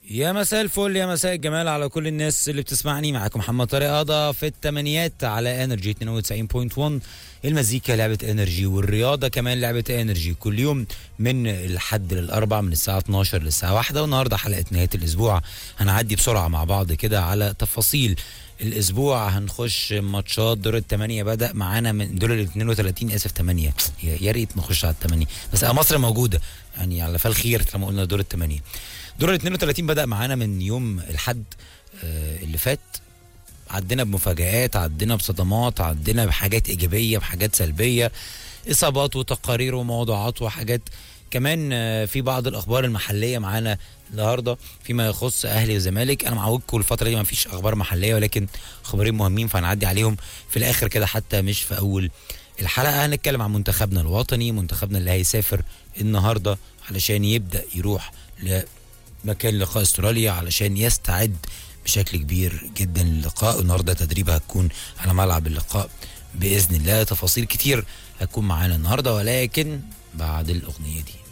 يا مساء الفل يا مساء الجمال على كل الناس اللي بتسمعني معاكم محمد طارق قضا في الثمانيات على انرجي 92.1 المزيكا لعبة انرجي والرياضة كمان لعبة انرجي كل يوم من الحد للاربع من الساعة 12 للساعة واحدة والنهاردة حلقة نهاية الاسبوع هنعدي بسرعة مع بعض كده على تفاصيل الاسبوع هنخش ماتشات دور الثمانية بدأ معانا من دور ال 32 اسف 8 يا يا ريت نخش على الثمانية بس مصر موجودة يعني على فال خير لما قلنا دور الثمانية دور ال 32 بدأ معانا من يوم الحد آه، اللي فات عدينا بمفاجآت عدينا بصدمات عدينا بحاجات إيجابية بحاجات سلبية إصابات وتقارير وموضوعات وحاجات كمان آه، في بعض الأخبار المحلية معانا النهارده فيما يخص أهلي وزمالك أنا معودكم الفترة دي ما فيش أخبار محلية ولكن خبرين مهمين فهنعدي عليهم في الآخر كده حتى مش في أول الحلقة هنتكلم عن منتخبنا الوطني منتخبنا اللي هيسافر النهارده علشان يبدأ يروح ل مكان لقاء استراليا علشان يستعد بشكل كبير جدا للقاء النهارده تدريب هتكون على ملعب اللقاء باذن الله تفاصيل كتير هتكون معانا النهارده ولكن بعد الاغنيه دي